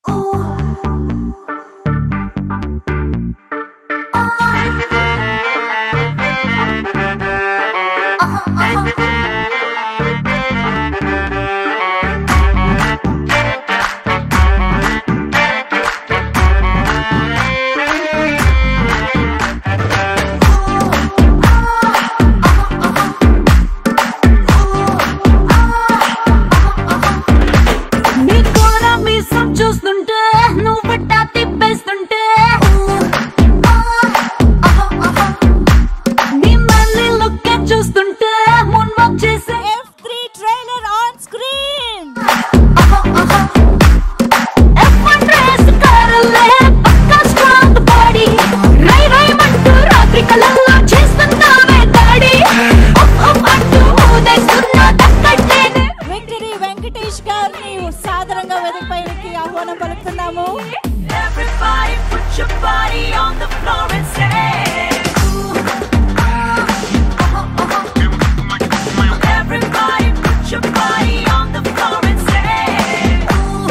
నీ కూర మీసం చూస్తుంటే నువ్వు పట్టా తిప్పేస్తుంటే నీ మళ్ళీ లుక్ చూస్తుంటే మున్మం చేసే F3 trailer on screen. F1 dress కారులే పక్కా స్ట్రాంగ్ బాడీ రై రై మంటూ రాత్రి కలల్లో చేస్తున్నావే దాడి ఉఫ్ ఉఫ్ అంటూ ఊదేస్తున్న దక్కట్లేదే విక్టరీ వెంకటేష్ గారిని సాదరంగా వెదకపైకి ఆహ్వానం పలుకుతున్నాము Everybody put your body on the floor and say Everybody put your body on the floor and say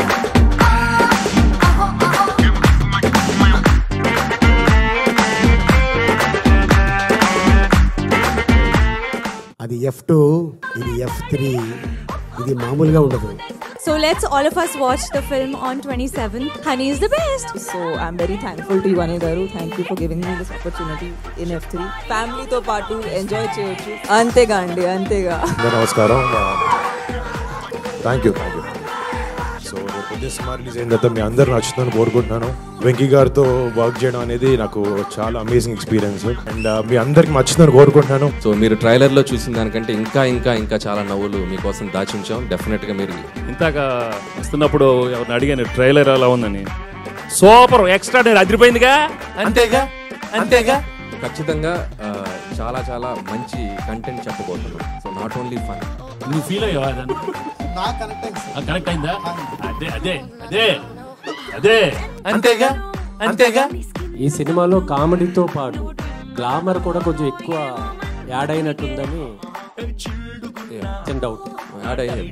అది ఎఫ్ టూ ఇది ఎఫ్ త్రీ ఇది మామూలుగా ఉండదు So let's all of us watch the film on 27th. Honey is the best. So I'm very thankful to Ivane Garu. Thank you for giving me this opportunity in F3. ఫ్యామిలీతో పాటు enjoy చేయొచ్చు అంతేగా అండి అంతేగా అందరూ నమస్కారం thank you thank you so రేపు పొద్దున్న సినిమా రిలీజ్ అయిన తర్వాత మీ అందరు నచ్చుతుందని కోరుకుంటున్నాను వెంకీ గారితో వర్క్ చేయడం అనేది నాకు చాలా అమేజింగ్ ఎక్స్పీరియన్స్ అండ్ మీ అందరికి నచ్చుతుందని కోరుకుంటున్నాను సో మీరు ట్రైలర్లో చూసిన దానికంటే ఇంకా ఇంకా ఇంకా చాలా నవ్వులు మీకోసం దాచి ఉంచాం డెఫినెట్గా మీరు ఇంతాక వస్తున్నప్పుడు ఎవరిని అడిగాను ట్రైలర్ ఎలా ఉందని సూపర్ ఎక్స్ట్రా నేను అదిరిపోయిందిగా అంతేగా అంతేగా ఖచ్చితంగా ఆ, చాలా చాలా మంచి కంటెంట్ చెప్పబోతున్నాం సో నాట్ ఓన్లీ ఫన్ నువ్వు ఫీల్ అయ్యావా దాన్ని? ఆ, కనెక్ట్ అయిందా అదే అదే అదే అదే అంతేగా అంతేగా ఈ సినిమాలో కామెడీతో పాటు గ్లామర్ కూడా కొంచెం ఎక్కువ యాడ్ అయినట్టుందని చిన్న డౌట్ యాడ్ అయ్యాయి